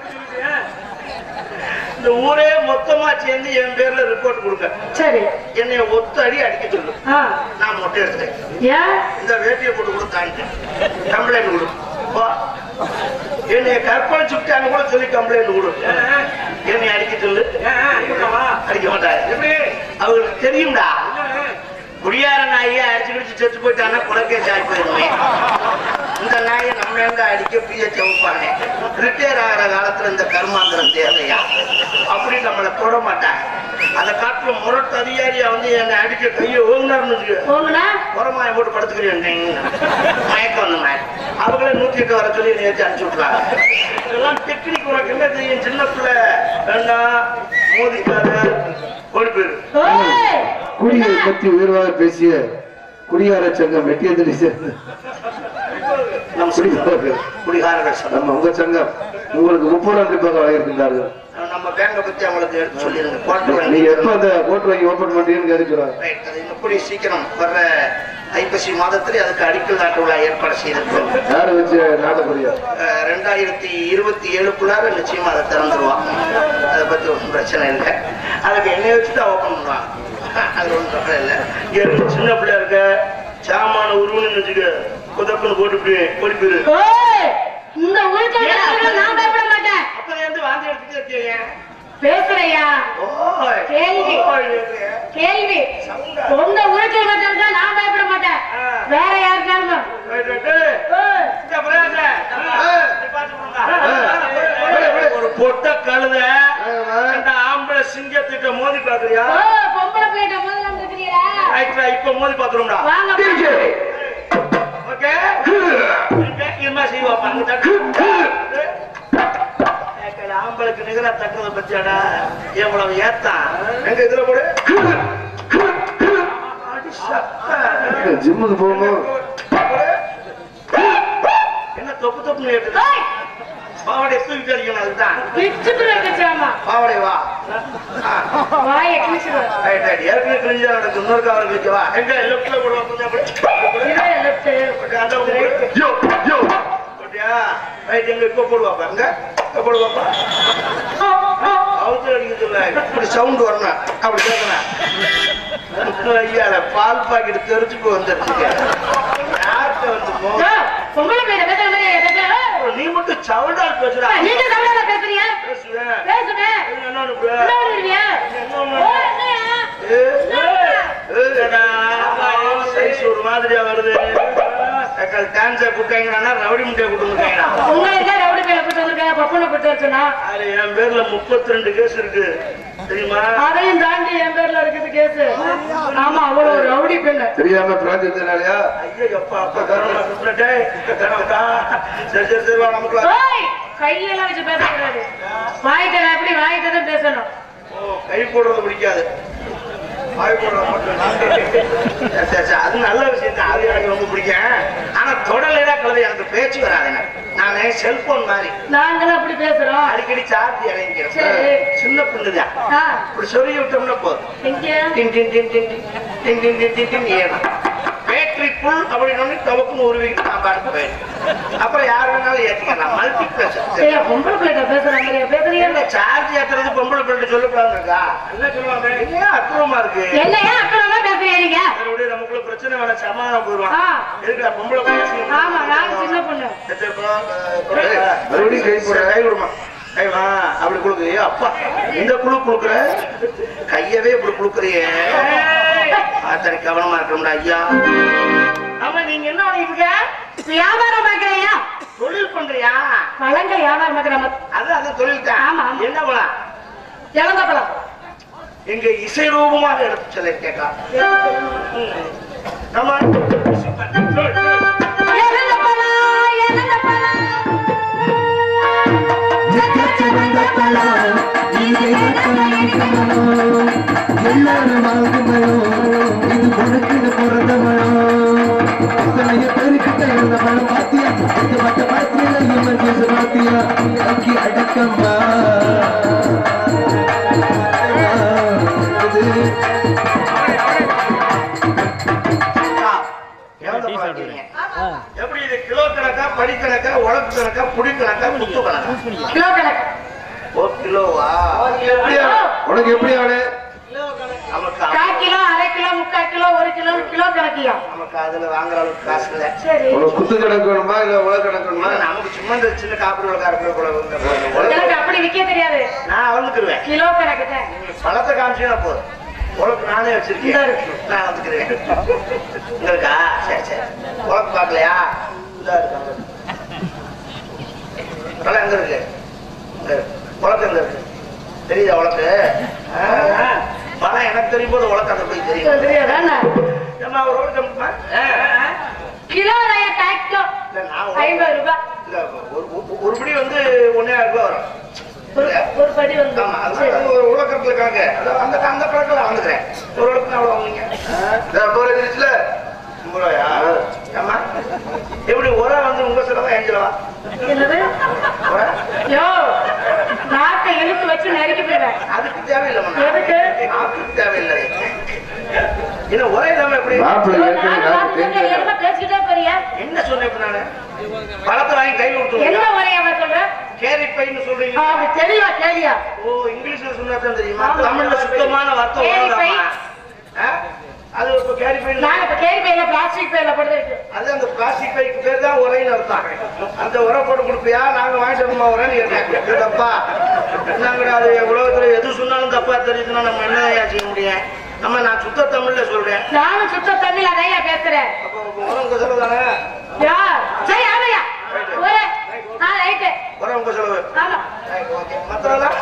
இந்த ஊரே மொத்தமா சேர்ந்து என் பேர்ல ரிப்போர்ட் கொடுங்க சரி என்னை ஒத்த அடி அடிக்க சொல்லு ஆ நான் மொட்டை எடுத்துட்டேன் ஏன் இந்த வேட்டியை போட்டு கொடுத்தாங்க கம்ப்ளைண்ட் கொடு போ. என்னைய கற்பழிச்சு விட்டாங்க கூட சொல்லி கம்ப்ளைண்ட் கொடு என்னை அடிக்க சொல்லு அடிக்க மாட்டாங்க அவங்களுக்கு தெரியும்டா குடியார நாயை அடிச்சு கிடிச்சு செத்து போயிட்டான்னா குலக்கே சாய் போயிருமே இந்த நாயை நம்ம எங்க அடிக்க பிய செவப்பானே ரிட்டையர் ஆகிற காலத்துல இந்த கர்மாந்திரம் தேவையா அப்படி நம்மளை தொட மாட்டாங்க அதை காட்டுல முரட்டு அதிகாரியா வந்து என்னை அடிக்க கையை ஓங்கினார்னு வச்சுக்க. போங்கண்ணா உரமாய போட்டு படுத்துக்கிறேன் மயக்கம் வந்து மயக்கம் அவங்களே நூத்தி எட்டு வர சொல்லி நேற்று அனுப்பிச்சு விட்டுறாங்க இதெல்லாம் டெக்னிக் உனக்கு என்ன தெரியும் சின்ன பிள்ளை வேண்டாம் மோதிக்காத ஓடி போயிரு ஓய்! குடியை பற்றி உயர்வாக பேசிய குடியார சங்கம் வெட்டியதில் சேர்ந்து நம்ம குடிகாரர்கள் குடிகாரர்கள் சங்கம் நம்ம உங்க சங்கம் உங்களுக்கு முப்பது ரூபாய் கண்டிப்பாக வழங்கியிருக்கின்றார்கள் நம்ம பேங்கை பத்தி அவங்களுக்கு எடுத்து சொல்லிருங்க கோட்டை நீங்க வங்கி எப்ப அந்த கோட்டு வாங்கி ஓபன் பண்றீங்கன்னு கேட்கிறாங்க Right. அது இன்னும் கூடிய சீக்கிரம் வர்ற ஐப்பசி மாதத்திலே அதுக்கு அடிக்கல் நாட்டு விழா ஏற்பாடு செய்திருக்கிறோம் யாரை வச்சு நாட்டக்கூடிய அஹ், ரெண்டாயிரத்தி இருபத்தி ஏழுக்குள்ளார நிச்சயமா அதை திறந்துருவான் அதை பத்தி ஒன்றும் பிரச்சனை இல்லை அதுக்கு என்னைய வச்சு தான் ஓப்பன் பண்ணுவான் அது ஒன்றும் பிரச்சனை இல்லை இங்க இருந்து சின்ன பிள்ளையா இருக்க சாமான உருவன்னு வச்சுக்க குதப்புன்னு போட்டு ஓடி போயிரு ஓய்! இந்த ஊருக்கு நான் பயப்பட மாட்டேன் அப்ப வந்து வாந்தி எடுத்துட்டு இருக்கீங்க பேசுறையா ஓய் கேள்வி. ஓய். கேள்வி சவுண்டா. உங்க ஊருக்கு மட்டும் நான் பயப்பட மாட்டேன் ஆ. வேற யாருக்காருந்தும் Right, right, right. ஓய்! இந்த பிரதேச, நீ பார்த்து கொடுங்க. ஒரு பொட்ட கழுத அந்த ஆம்பளை சிங்கத்திட்ட மோதி பாக்குறியா ஓ, பொம்பளை பிள்ளைகிட்ட முதல்ல வந்துருக்கிறீங்களா? ரைட்ரா, இப்ப மோதி பாக்குறோம்டா வாங்க ஓகே இனிமே செய்வா பாருங்க ஆம்பளுக்கு நிகரா தட்டுறத பத்தியாடா எவ்வளவு ஏத்தான் எங்க இதுல போடு அடி சத்தா. ஜிம்முக்கு போகணும் என்ன தொப்பு தொப்புன்னு கேக்குது ஓய்! பாவடை தூக்கி அடிக்கணும் அதுதான் பிச்சுட்டு வைக்கச்சாமா. பாவடை வா ஆ. வாயை கிழிச்சிடுவேன். ரைட் ரைட் ஏற்கனவே கிழிஞ்சா நடக்கு இன்னொரு கவர் கிழிச்சு வா எங்க லெஃப்ட்ல போடுவா கொஞ்சம் அப்படி இதே left. அப்படி அந்த பக்கம் போடு. யோ யோ அப்படியா ரைட் எங்க இப்ப போடுவாப்பா எங்க இப்ப போடுவாப்பா ஓ, ஓ. அவுத்து அடிக்கிறதுல இப்படி சவுண்ட் வரணும் அப்படி கேட்கணும் ஐயால பால் பாக்கெட் தெரிச்சுக்கு வந்துருச்சுங்க யார்கிட்ட வந்து ஓ, மோ- பொம்பளை பிள்ளைகிட்ட பேசுற மாதிரி பேசுற. ஓ, நீ மட்டும் சவுண்டால் பேசுறா நீங்க தமிழால பேசுறீங்க பேசுவேன் பேசுனேன் என்ன என்ன பண்ணுவீங்க? ஓ, என்னையா? சைஸ் ஒரு மாதிரியா வருது டான்ஸை கூட்டாங்கன்னா ரவுடி முட்டையை கூட்டுருக்காங்களா உங்களை தான் ரவுடி பையில கூட்டு வந்திருக்காங்க, பப்பனை கூட்டு வர சொன்னா. அதுல என் பேர்ல முப்பத்தி ரெண்டு கேஸ் இருக்கு தெரியுமா அதையும் தாண்டி என் பேர்ல இருக்குது கேஸ் ஆமா அவ்வளவு ஒரு ரவுடி பெண்ணு தெரியாம பிராஞ்சத்தினாலயா ஐயோ அப்பா அப்பா கரோனா சுத்தினட்டே கரோனா சரி சரி சரி வா நமக்குள்ள ஓய் கையெல்லாம் வச்சு பேசக்கூடாது வாயிட்ட எப்படி வாயிட்ட தான் பேசணும் ஓ கை போடுறது பிடிக்காது வாய் போடுறது மட்டும் நான். சரி, சரி, சரி, அது நல்ல விஷயம் தான் அது எனக்கு ரொம்ப பிடிக்கும் ஆனா தொடலைதான் கலவை எனக்கு பேச்சு வராது எனக்கு நானே செல்போன் மாதிரி நாங்களும் அப்படி பேசுறோம் அடிக்கடி சார்ஜ் இறங்கிக்கிறேன் சரி. சின்ன பிள்ளைதான் ஆ, இப்படி சொல்லி விட்டோம்னா போதும் எங்க டின் டின் டின் டின் டின் டின் டின் டின் டின் டின் ஏறும். பேட்டரி ஃபுல் அப்படின்னு தவக்குன்னு உருவிக்கிட்டு நான் பாட்டு போயிடும் அப்புறம் யார் வேணாலும் ஏற்றிக்கலாம் மல்டி சரி பொம்பளை பிள்ளைகிட்ட பேசுற மாதிரியா பேசுறீங்க என்ன சார்ஜ் ஏத்துறது பொம்பளை பிள்ளை சொல்லக்கூடாது இருக்கா என்ன சொல்லுவாங்க இல்லையா அற்புதமா இருக்கு என்ன ஏன் அக்கறமா பேசுறீங்க நீங்க மறுபடியும் நமக்குள்ள பிரச்சனை வேணா சமாதானம் போயிடுவான் ஆ. எதுக்குடா பொம்பளை பிள்ளை ஆமா நான் சின்ன பொண்ணு சரி, அப்புறம், அஹ், அப்புறம், அஹ், மறுபடியும் கை போடு. கை விடுமா கை வா அப்படி குளுக்கு அப்பா இந்த குழு குளுக்குற கையவே இப்படி குளுக்குறியே ஆத்தனை கவனமா இருக்கணும்டா ஐயா ஆமா நீங்க என்ன பண்ணிட்டு இருக்க வியாபாரம் பாக்குறியா தொழில் பண்றியா பழங்க வியாபாரம் பாக்குற அது அது தொழில் தான் ஆமா, ஆமா. என்ன பழம் இளந்த பழம் எங்க இசை ரூபமாக எடுத்து சொல்ல கேட்கலாம் நம்ம இளந்த பழம் இளந்த பழம் எல்லாரும் வாழ்க்கையும் இது கொடுக்கிற பிறந்த மனம் இத்தனைய பேருக்கிட்ட இருந்த மனம் பாத்தியா இந்த மற்ற படத்துல இவன் பேச பாத்தியா அக்கி அடக்கம்மா இது எவ்வளவு பாக்குறீங்க? எப்படி இது கிலோ கணக்கா படி கணக்கா உழப்பு கணக்கா புடி கணக்கா முத்து கணக்கா கிலோ கணக்கு ஒரு கிலோவா எப்படியா உனக்கு எப்படி ஆளு நமக்கு கால் கிலோ அரை கிலோ முக்கால் கிலோ ஒரு கிலோ கிலோ கணக்கியா நமக்கு அதுல வாங்குற அளவுக்கு காசு இல்ல சரி உனக்கு குத்து கணக்கு வேணுமா இல்ல உலக கணக்கு வேணுமா ஆனா நமக்கு சும்மா இந்த சின்ன காப்பி விளக்கார எனக்கு அப்படி விக்க தெரியாது நான் வந்துக்குருவேன் கிலோ கணக்கு தான் பழத்தை காமிச்சா போதும் உனக்கு நானே இந்தா வச்சிருக்கேன் இருக்கு. நான் வந்துக்கிறேன் இங்க இருக்கா சரி சரி உனக்கு பார்க்கலையா இந்த இருக்கு அங்க இருக்கு. பழம் எங்க இருக்கு இங்க இருக்கு. உனக்கு எங்க இருக்கு தெரியுதா உனக்கு ஆ, ஆ. பழம் எனக்கு தெரியும் போது உனக்கு அங்க போய் தெரியும் தெரியாதா ஏம்மா, ஒரு ரோடு கம்மா கிலோ கால் கிலோ இல்ல நான் ஒரு- ஐம்பது ரூபாய் இல்ல ஒரு ஒரு- ஒரு படி வந்து ஒன்னே ரூபாய் வரும் ஒரு ஒரு படி வந்து ஆமா அது சரி. அது ஒரு உலகத்துல கணக்கு அது அந்த அந்த கணக்குல வாங்குறேன் ஒரு உலகத்துல அவ்வளவு வாங்குனீங்க போற இருந்துச்சுல ஐம்பது ரூபாயா ஆமா எப்படி உரை வந்து உங்க செலவா என் செலவா என்னது உரை யோ நாட்டை இழுத்து வச்சு நறுக்கி போயிடுவேன் அதுக்கு தேவையில்லை எதுக்கு? அதுக்கு தேவையில்லை என்ன உரை இல்லாம எப்படி மாப்பிள்ளை யோ, ஏற்கனவே நானும் நாக்கு பார்த்துட்டு தேஞ்சு என்னமோ பேசிக்கிட்டே போறியா என்ன சொன்னேன் இப்ப நானு பழத்தை வாங்கி கை என்ன விட்டுருங்க முறையாம சொல்ற கேரி பைன்னு சொல்றீங்க ஆ, அப்படி தெளிவா கேளியா ஓ இங்கிலீஷ்ல சொன்னா தான் தெரியுமா ஆமா. தமிழ்ல சுத்தமான வார்த்தை கேரி பை. உரம்தாம்மா. ஆ? அது இப்ப கேரி பை நாங்க இப்ப கேள்வி பையில பிளாஸ்டிக் பையில போட்டு அது அந்த பிளாஸ்டிக் பைக்கு பேர் தான் உரைன்னு அர்த்தம் அந்த உரை போட்டு கொடுப்பியா நாங்க வாங்கிட்டு வரணுமா உரைன்னு கேட்டேன் இது தப்பா நாங்க அது உலகத்துல எது சொன்னாலும் தப்பா தெரியுதுன்னா நம்ம என்ன செய்ய முடியும் நம்ம நான் சுத்த தமிழ்ல சொல்றேன் நானும் சுத்த தமிழ் அதையா பேசுறேன் அப்போ உரை உங்க செலவு தானே யா சரி ஆமையா ஒரு ஆ ரைட்டு உரை உங்க செலவு ஆமா ஓகே மத்ததெல்லாம்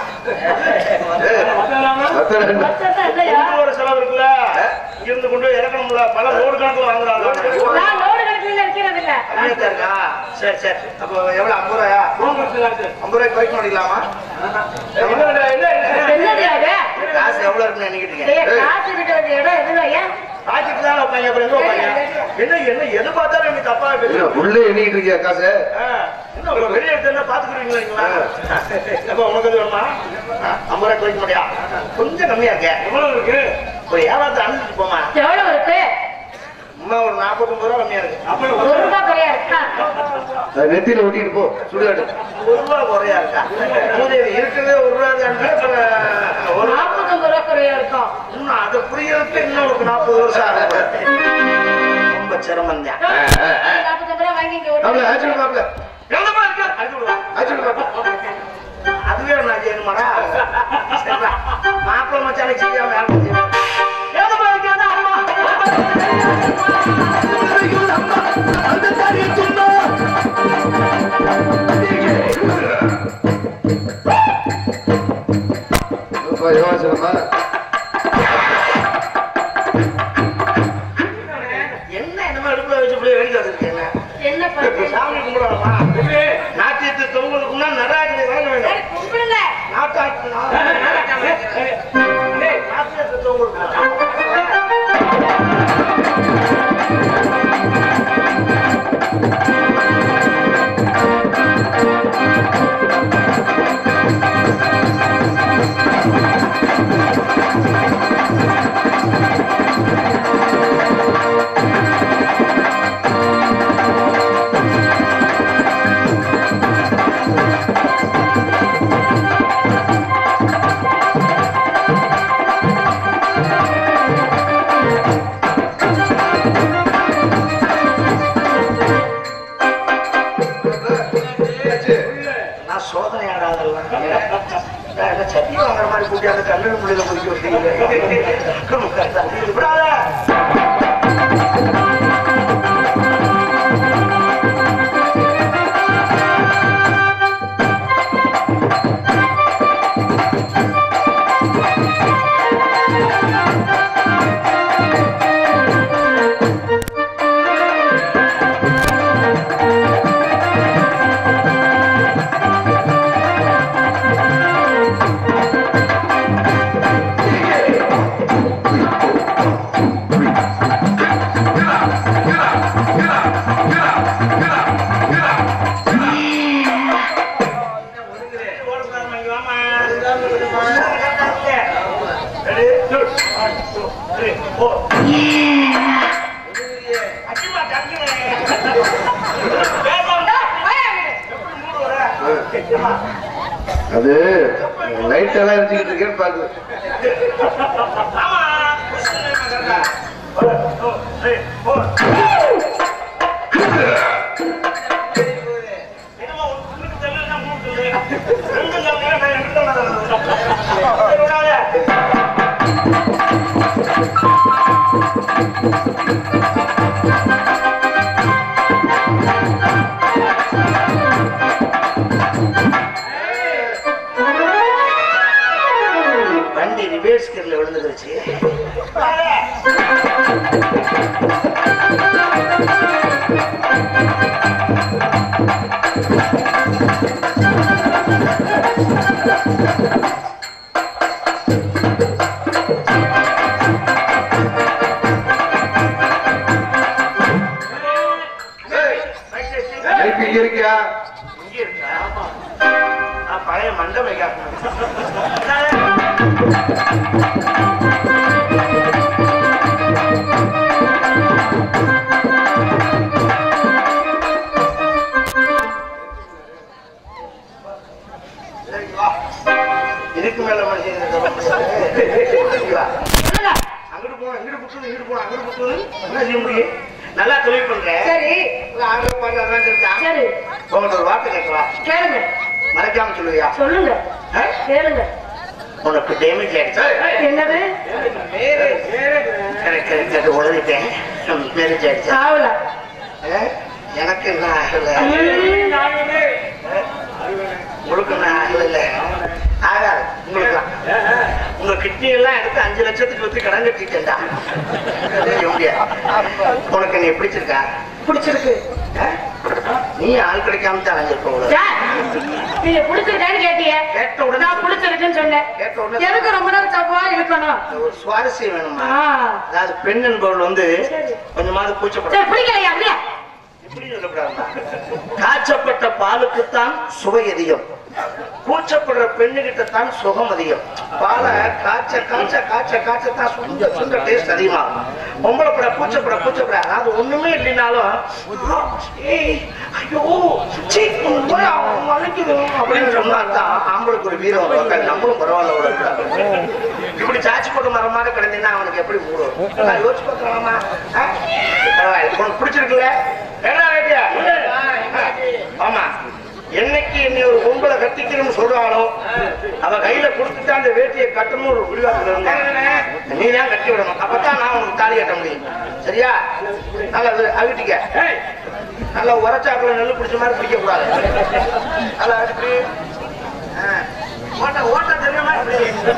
மத்த ரெண்டு மொத்தத்தை இல்லையா கொண்டு வர செலவு இருக்குல்ல இங்கிருந்து கொண்டு போய் இறக்கணும்ல பல லோடு கணக்குல வாங்குறாங்க நான் லோடு கணக்குல இருக்கிறது இல்ல கம்மியா இருக்கா சரி சரி அப்போ எவ்வளவு ஐம்பது ரூபாயா ஐம்பது ரூபாய்க்கு குறைக்க முடியலாமா என்னது அது காசு எவ்வளவு இருக்குன்னு நினைக்கிட்டு ஏய், இருக்கேன் காசு இருக்கிறது இடம் எதுலையா பாக்கெட் தான் வைப்பாங்க அப்புறம் எங்க வைப்பாங்க என்ன என்ன எது பார்த்தாலும் எனக்கு தப்பா என்ன, பேசுறேன் உள்ளே எண்ணிட்டு இருக்கியா காசு என்ன உங்க வெளியே எடுத்து என்ன பாத்துக்கிறீங்களா நீங்களா அப்ப உனக்கு அது வேணுமா ஆ, ஐம்பது ரூபாய் குறைக்க முடியா கொஞ்சம் கம்மியா இருக்க எவ்வளவு இருக்கு ஒரு ஏழாயிரத்து அனுப்பிச்சு போமா எவ்வளவு இருக்கு அம்மா ஒரு நாற்பத்தொன்பது ரூபா கம்மியா இருக்கு அப்புறம் ஒரு ரூபாய் குறையா இருக்கா அது நெத்தியில ஒட்டிட்டு போ சுடுகாடு ஒரு ரூபா குறையா இருக்கா மூதேவி இருக்கிறதே ஒரு ரூபா தான் அப்புறம் ஒரு நாற்பத்தொன்பது ரூபாய் குறையா இருக்கும் இன்னும் அது புரியறதுக்கு இன்னும் ஒரு நாற்பது வருஷம் ஆகும் ரொம்ப சிரமம் தான் நாற்பத்தொன்பது ரூபாய் வாங்கி இங்க மாப்பிள்ள ஒரு ஆச்சு மாப்பிள்ள எவ்வளவு இருக்கு அடிச்சு விடுவா ஆச்சு மாப்பிள்ள அதுவே நான் செய்யணுமாடா சரிடா. மாப்பிள்ளை மச்சானை செய்யாம யாரும் செய்ய எவ்வளவு இருக்கிறதா அம்மா யோசனமா என்ன என்னமோ அடுப்புல வச்சு இப்படி வேடிக்கை வச்சிருக்கேன் என்ன பண்ணு சாமி கும்பிடலாமா நான் சோதனை ஆடாதெல்லாம் சட்டி வாங்குற மாதிரி கூட்டி அந்த கல்லூரி முடியல முடிக்க விட்டீங்க அது லைட் எல்லாம் எரிஞ்சுக்கிட்டு இருக்கேன்னு பாக்குது வண்டி ரிவேர்ஸ் கியர்ல விழுந்துருச்சு லைட் இங்க இருக்கியா இங்க இருக்கா? நான் பழைய மண்டபை காட்டணும் இதுக்கு மேல மனுஷன் இங்க வா. அங்கிட்டு போகணும் இங்கிட்டு புட்டுது இங்கிட்டு போகணும் அங்கிட்டு புட்டுது என்ன செய்ய முடியும் நல்லா தொழில் பண்றேன் சரி ஆர்டர் பாரு அதான் இருக்கா சரி உங்கள்ட்ட ஒரு வார்த்தை கேட்கலாம் கேளுங்க மறைக்காம சொல்லுவியா சொல்லுங்க ஆ? கேளுங்க உனக்கு டேமேஜ் ஆயிடுச்சு என்னது எனக்கு எனக்கு உளறிட்டேன் மேரேஜ் ஆயிடுச்சு ஆவல ஆ? எனக்கு என்ன ஆகல உங்களுக்கு என்ன ஆகல ஆகாது உங்களுக்கு உங்க கிட்னி எல்லாம் எடுத்து அஞ்சு லட்சத்துக்கு வச்சு கடன் கட்டிட்டேன்டா செய்ய முடியாது உனக்கு என்ன பிடிச்சிருக்கா பிடிச்சிருக்கு ஆ? நீ ஆள் கிடைக்காம தான் அலைஞ்சிருக்க சார், நீங்க பிடிச்சிருக்கான்னு கேட்டீங்க கேட்ட உடனே நான் பிடிச்சிருக்குன்னு சொன்னேன் கேட்ட உடனே எதுக்கு ரொம்ப நேரம் தப்பா இருக்கணும் ஒரு சுவாரஸ்யம் வேணுமா ஆ. அதாவது பெண் என்பவள் வந்து சரி. கொஞ்சமாவது கூச்சப்பட சரி பிடிக்கலையா அப்படியே இப்படி சொல்லக்கூடாதுமா. காய்ச்சப்பட்ட பாலுக்குத்தான் சுவை அதிகம் கூச்சப்படுற பெண்ணுகிட்ட தான் சுகம் அதிகம் பாலை காய்ச்ச காய்ச்ச காய்ச்ச காய்ச்சத்தான் சுண்ட சுண்ட டேஸ்ட் அதிகமாகும் பொம்பளைப்பட கூச்சப்பட கூச்சப்பட அதாவது ஒண்ணுமே இல்லைனாலும் ஏய், ஐயோ சீ, உன் போய் அவன் வலிக்குது அப்படின்னு சொன்னா தான் ஆம்பளுக்கு ஒரு வீரம் வரும். அக்கா, நம்மளும் பரவாயில்ல ஒரு அக்கா. இப்படி சாச்சி போட்டு மரம் மாதிரி கிடந்தீங்கன்னா அவனுக்கு எப்படி மூடும் நான் யோசிச்சு பார்க்கலாமா ஆ? பரவாயில்ல உனக்கு பிடிச்சிருக்குல்ல என்ன வேட்டியா ஆமா என்னைக்கு என்னை ஒரு பொம்பளை கட்டிக்கணும்னு சொல்றாளோ அவ கையில கொடுத்துட்டு அந்த வேட்டியை கட்டணும் ஒரு விரிவாக்கல இருந்தேன் நீ தான் கட்டி விடணும் அப்பதான் நான் உனக்கு தாலி கட்ட முடியும் சரியா நல்லா அது அவிட்டிக்க நல்லா உரச்சாக்குல நெல்லு பிடிச்ச மாதிரி பிடிக்க கூடாது நல்லா அடிப்படி ஆ. ஓட்ட ஓட்ட தெரியாம இப்படி.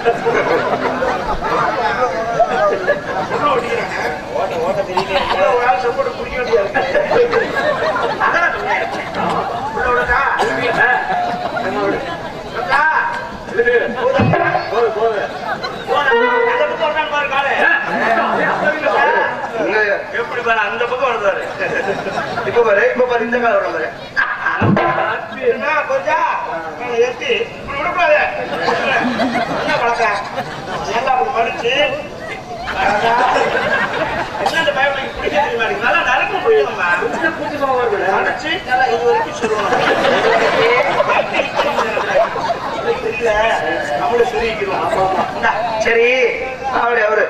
உள்ள ஓட்டிக்கிறேன். உள்ள ஒரு ஆள் செம்போட்டு குடிக்க வேண்டியது அதான் சொன்னேன். உள்ள விடுக்கா? நம்ம விடு. விடுக்கா? போதும். போடா. அந்த பக்கம் வர்றான் பாரு காளை. இல்ல, எப்படி பாரு அந்த பக்கம் வருது பாரு. இப்ப பாரு இப்ப பாரு இந்த கால வரும் பாரு என்ன, கொஞ்சா? மேல ஏத்தி, இப்படி விடக்கூடாது. என்ன பழக்கம்? நல்லா அப்படி மடிச்சு, அழகா. என்ன இந்த பயவுல இப்படி கேட்க மாட்டேங்குது? நல்லா நறுக்கு புரியணும்மா. மடிச்சு, நல்லா இது வரைக்கும் சொல்லணும். தெரியல, நம்மளும் சொல்லிக்கிறோம். இந்தா, சரி அவரு அவரு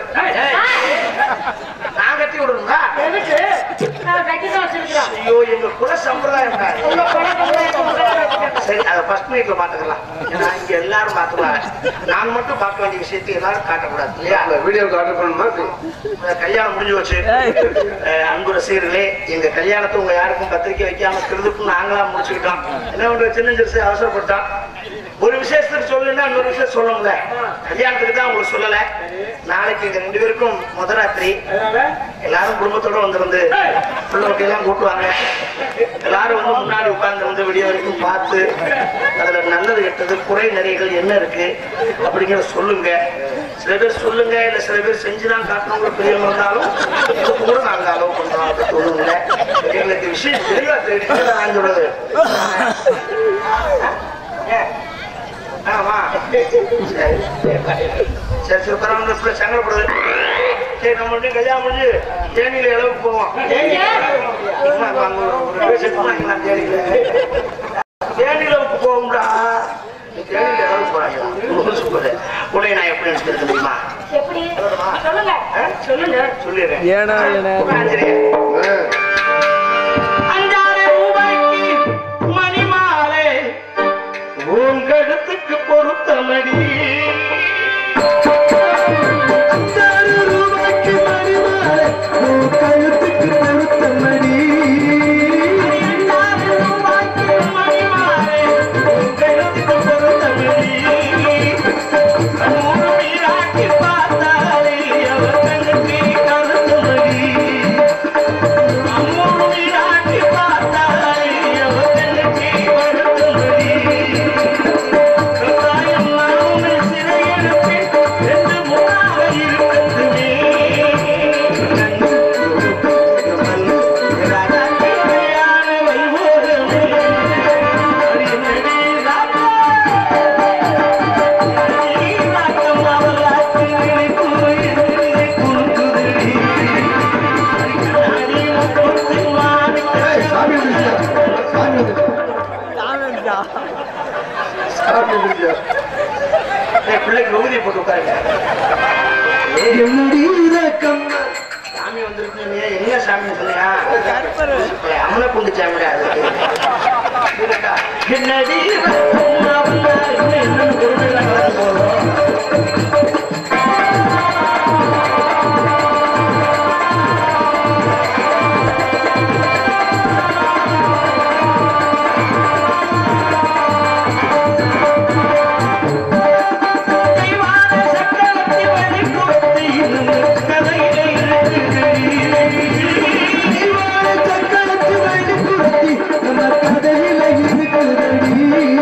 நான் கட்டி விடணுங்களா எதுக்கு நான் கட்டி தான் வச்சிருக்கிறோம் ஐயோ எங்க குல சம்பிரதாயம் உங்க பழக்கம் சரி அதை ஃபர்ஸ்ட் நைட்ல பாத்துக்கலாம் ஏன்னா இங்க எல்லாரும் பாத்துருவாங்க நான் மட்டும் பார்க்க வேண்டிய விஷயத்தை எல்லாரும் காட்டக்கூடாது இல்லையா அந்த வீடியோக்கு ஆர்டர் பண்ணணுமா இந்த கல்யாணம் முடிஞ்சு வச்சு அஹ் அன்பு ரசிகர்களே எங்க கல்யாணத்தை உங்க யாருக்கும் பத்திரிக்கை வைக்காம திருதுப்பு நாங்களா முடிச்சுக்கிட்டோம் என்ன பண்ற சின்ன சிறுசு அவசரப்பட்டோம் ஒரு விசேஷத்துக்கு சொல்லுன்னா இன்னொரு விஷயம் சொல்லணும்ல கல்யாணத்துக்கு தான் உங்களுக்கு சொல்லல நாளைக்கு எங்க ரெண்டு பேருக்கும் முதராத்திரி எல்லாரும் குடும்பத்தோட வந்திருந்து பிள்ளைகளை எல்லாம் கூட்டுவாங்க எல்லாரும் வந்து முன்னாடி உட்கார்ந்து வந்து விடிய வரைக்கும் பார்த்து அதுல நல்லது கெட்டது குறை நிறைகள் என்ன இருக்கு அப்படிங்கிறத சொல்லுங்க சில பேர் சொல்லுங்க இல்ல சில பேர் செஞ்சுதான் காட்டணுங்கிற பெரியவங்க இருந்தாலும் இதுக்கு கூட நாங்க அலோவ் பண்றோம் அப்படி சொல்லுங்க எங்களுக்கு விஷயம் தெளிவா தெரியுது நான் சொல்றது ஏன்? ஆமா சரி சரி சரி சரி பரவாயில்ல பிள்ளை சங்கடப்படுது சரி நம்ம மட்டும் கல்யாணம் முடிஞ்சு தேனியில அளவுக்கு போவோம் அம்மா, அங்க ஒரு- ஒரு பேசிட்டு போனாங்களா தேனியில தேனியில போகும்டா நீ தேனியில அளவுக்கு போறாங்களா சூப்பர் உன்னை நான் எப்படி நினைச்சிருக்கேன் தெரியுமா எப்படி சொல்லுங்க சொல்லுங்க சொல்லிடுறேன் ஏனா, ஏனா. ஆச்சரியம். அஞ்சாறு ரூபாய்க்கு மணிமாலை உன் கழுத்துக்கு பொருத்தமடி அஞ்சாறு ரூபாய்க்கு மணிமாலை உன் கழுத்துக்கு பொருத்தமடி அஞ்சாறு ரூபாய்க்கு மணிமாலை உன் கழுத்துக்கு பொருத்தமடி கண்ணூர் மீராட்டி பார்த்தாலே அவர் கண்ணுக்கு கருத்தமடி அம்மூர் மீராட்டி பார்த்தாலே அவர் கண்ணுக்கு கருத்தமடி கட்டாயம் நானும் சிறையெடுப்பேன் என்று முன்னாக இருக்கட்டுமே. ராஜாக்களுடையான வைபோகமே. அடிநடி ராஜா. அடி ராக்கம் அவளாக்கு நினைக்கும் எதிரிலே குறுக்குதடி. அடி முகத்தில் மாணிக்க ஏய், சாமி வந்துருச்சா? சாமி வந்துருச்சா? சாமி வந்துருச்சா? ஏய், பிள்ளைக்கு ஊதி போட்டு உட்காருங்க என்னடி ரக்கம் சாமி வந்திருக்கு நீ என்ன சாமி சொன்னியா அம்மனை குண்டு சாமிடா அது இருக்கா? என்னடி ரத்தம் அவளா? இன்னும் என்னென்ன பொருளெல்லாம் கலந்து போடுறோம். தெய்வான சக்கரத்தை வெளிக்கொடுத்து இன்னும் கதையிலே இருக்குது. இவாள சக்களத்து வழி குருத்தி நம்ம கதையில இருக்குதடி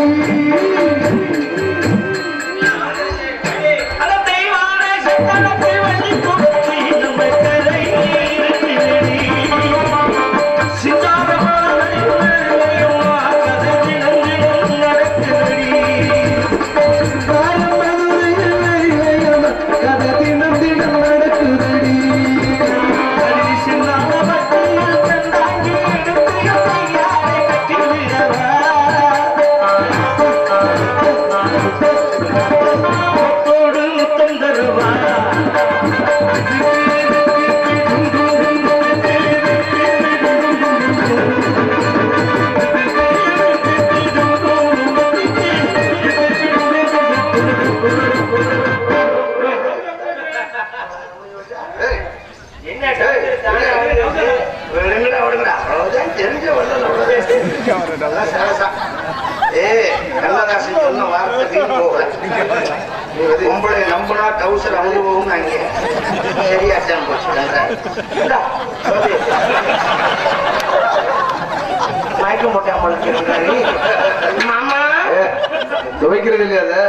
அட தெய்வான சக்கரத்தை வெளிக்கொடுத்து இன்னும் கதையிலே இருக்குது. சிந்தாரமான வேலையுமா கதை தினந்தினம் நடக்குதடி. காலம் மதுரையில் வெள்ளையம கதை தினம் தினம் நடக்குதடி அடி சிந்தார பட்டியில் தந்தாங்கி எடுத்து என் கையாலே கட்டி விடவா. தொட்டோடு முத்தம் தருவா. ஏய், என்ன விடுங்கடா விடுங்கடா அவ்வளவுதான் தெரிஞ்ச வரல அவ்வளவுதான் சரசா ஏய் கண்ணதாசன் சொன்ன வார்த்தை வீண் போகல நீ வந்து பொம்பளை நம்பினா டவுசர் அமுது போகும் நாங்க சரியாச்சான் போச்சு இந்தா, சொல்லு. மயக்கம் போட்டேன் உங்களுக்கு மாமா ஏ, துவைக்கிறது இல்லையா அதை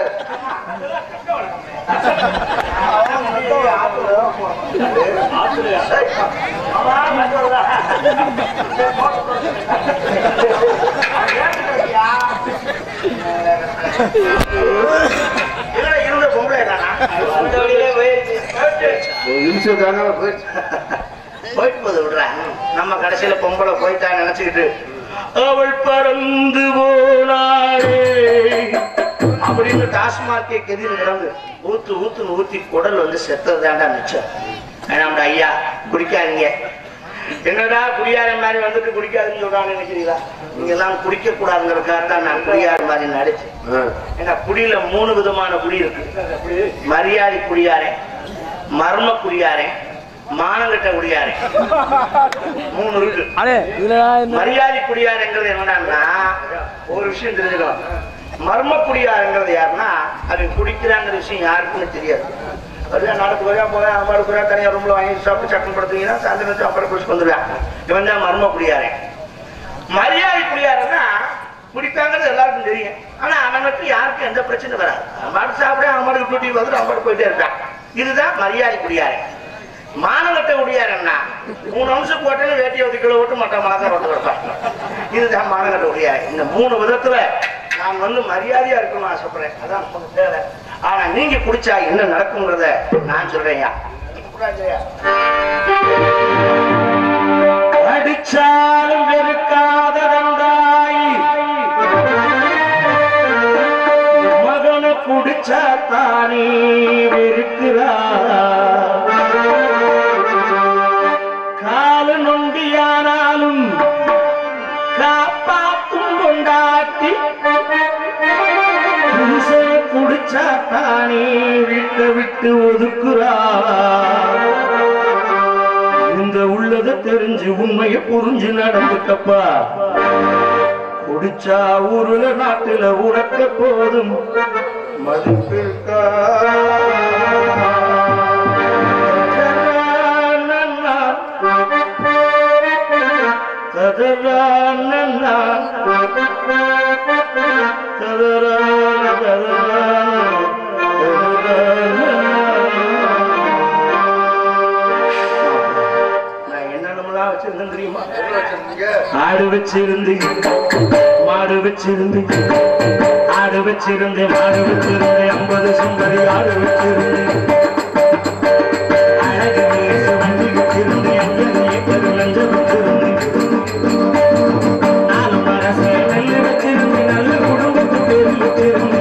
இல்ல, இருந்த பொம்பளை தானா அந்த வழியிலே போயிருச்சு ஒரு நிமிஷம் தாங்க போயிடுச்சு போயிட்டு போது விடுறேன் நம்ம கடைசியில பொம்பளை போயிட்டா நினைச்சுக்கிட்டு அவள் பறந்து போனாளே அப்படின்னு டாஸ்மார்க்கே கெதின்னு கிடந்து ஊத்து ஊத்துன்னு ஊத்தி குடல் வந்து செத்தது தாண்டா மிச்சம் வேணாம்டா ஐயா குடிக்காதீங்க என்னடா குடியார மாதிரி வந்துட்டு குடிக்காதுன்னு சொல்றான்னு நினைக்கிறீங்களா நீங்க எல்லாம் குடிக்க கூடாதுங்கிறதுக்காக தான் நான் குடியார மாதிரி நடிச்சேன் ஏன்னா குடியில மூணு விதமான குடி இருக்கு மரியாதை குடியாரே மர்ம குடியாரே மானங்கட்ட குடியாரே மூணு இருக்கு அடே இதுல மரியாதை குடியாருங்கிறது என்னடான்னா ஒரு விஷயம் தெரிஞ்சுக்கலாம் மர்ம குடியாருங்கிறது யாருன்னா அது குடிக்கிறாங்கிற விஷயம் யாருக்குமே தெரியாது வருவா நாளைக்கு வருவா போவேன் அம்மாடு போறா தனியா ரூம்ல வாங்கி சாப்பிட்டு சட்டம் படுத்தீங்கன்னா சாயந்தரம் சாப்பாடு குடிச்சு வந்துடுவேன் இவன் தான் மர்ம குடியாரன் மரியாதை குடியாருன்னா குடிக்காங்கிறது எல்லாருக்கும் தெரியும் ஆனா அவனுக்கு யாருக்கும் எந்த பிரச்சனை வராது அம்மாடு சாப்பிட அம்மாடு டூட்டி வந்துட்டு அம்மாடு போயிட்டே இருக்கான் இதுதான் மரியாதை குடியாரன் மானங்கட்ட குடியாரன்னா மூணு அம்சம் போட்டு வேட்டியை ஒதுக்கி கிலோ விட்டு மற்ற மாதம் வந்து வைப்பான் இதுதான் மானங்கட்ட குடியாரன் இந்த மூணு விதத்துல நான் வந்து மரியாதையா இருக்கணும்னு ஆசைப்படுறேன் அதான் நமக்கு தேவை ஆனா நீங்க குடிச்சா என்ன நடக்குங்கிறத நான் சொல்றேன்யா அடிச்சாலும் வெறுக்காத தந்தாய் மகனை குடிச்சா தானே வெறுக்கிறா காலு நொண்டியானாலும் காப்பாத்தும் கொண்டாட்டி புருஷனை குடிச்சா தானே வீட்டை விட்டு ஒதுக்குறா இந்த உள்ளத தெரிஞ்சு உண்மைய புரிஞ்சு நடந்துக்கப்பா குடிச்சா ஊருல நாட்டுல உனக்க போதும் மதிப்பிருக்கா ததரா நன்னா ததரா ததரா நான் என்னென்னலாம் வச்சிருந்தேன் தெரியுமா ஆடு வச்சிருந்து மாடு வச்சிருந்து ஆடு வச்சிருந்து மாடு வச்சிருந்து ஐம்பது சுந்தரி ஆடு வச்சிருந்து அழகு மீசு வண்டி வச்சிருந்து எண்பது ஏக்கர் லஞ்சம் வச்சிருந்து நாலு மரச நெல்லு வச்சிருந்து நல்ல குடும்பத்து பேர் வச்சிருந்து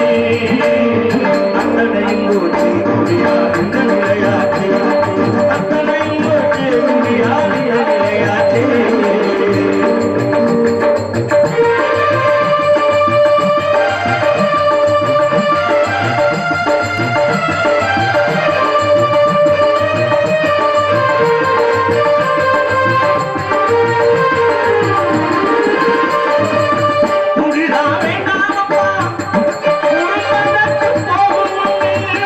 அத்தனையும் போச்சு குடியா இந்த நிலையாச்சு அத்தனையும் போச்சு குடியா இந்த நிலையாச்சு குடிதானே நாமப்பா குடும்பத்துக்கு போகும்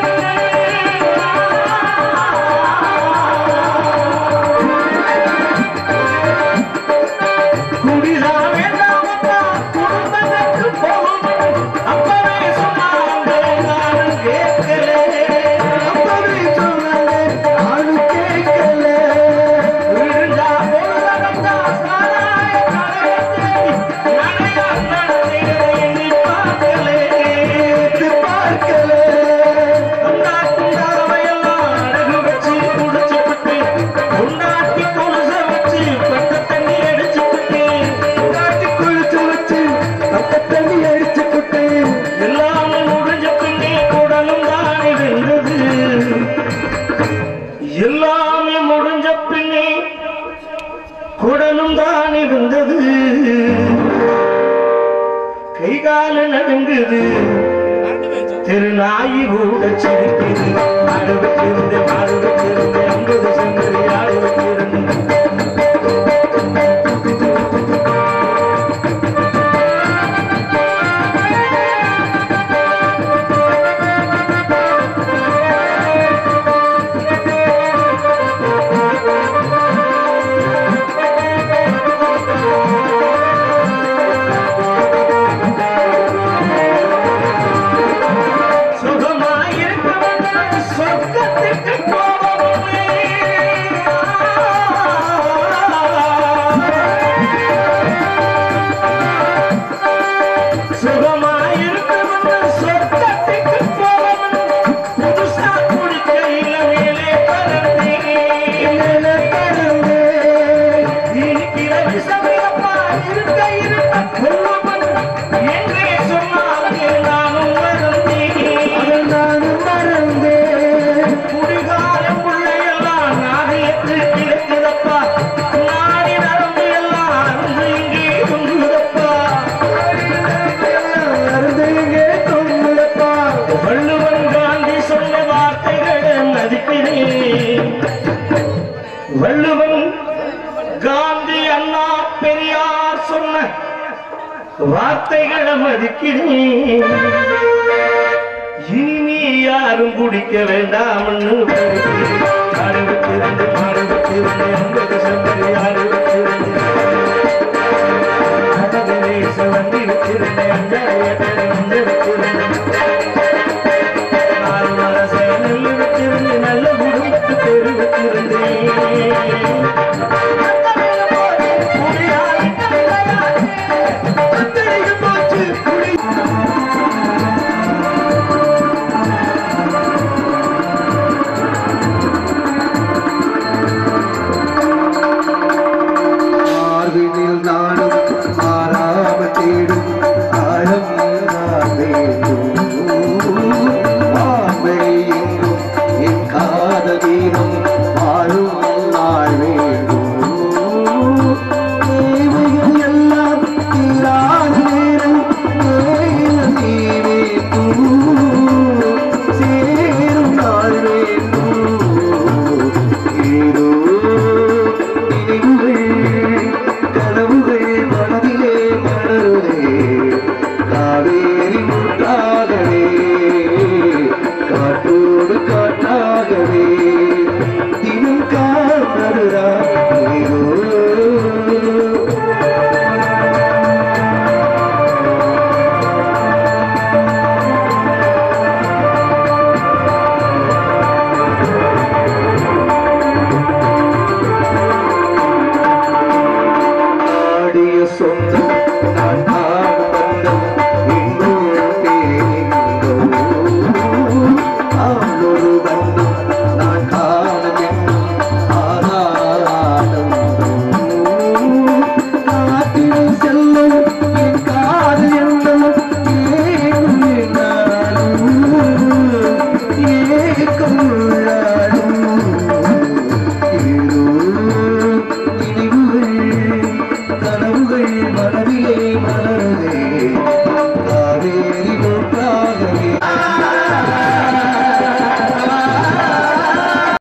குடிதானே நாமப்பா குடும்பத்துக்கு போகும் அப்பவே சொன்னாங்க நானும் கேட்கல அப்பவே சொன்னாங்க நானும் கேட்கல விழுந்தா போனதா சாராய கடையை நனையா நடந்ததை எண்ணி பார்க்கலே பார்க்கலே கொண்டாட்டி தரவையெல்லாம் அழகு வச்சு குடிச்சுக்கிட்டு கொண்டாட்டி கொலுச வச்சு பெட்ட தண்ணி அடிச்சுக்கிட்டு கொண்டாட்டி கொலுசு வச்சு பெட்ட தண்ணி அடிச்சுக்கிட்டு எல்லாமே முடிஞ்ச பின்னே குடலும் தானே வென்றது எல்லாமே முடிஞ்ச பின்னே குடலும் தானே வென்றது கை கால நடுங்குது திருநாயி கூட சிரிக்குது ஆடு வச்சிருந்து மாடு வச்சிருந்து ஐம்பது செங்கரி ஆடு வச்சிருந்து சுகமாயிருக்கவங்க சொர்க்கத்துக்கு போவோமே வள்ளுவன் காந்தி அண்ணா பெரியார் சொன்ன வார்த்தைகளை மதிக்கிறேன் இனி யாரும் குடிக்க வேண்டாம்னு மாடுவிட்டு மாடுவிட்டு ஐம்பது செம்பரியார்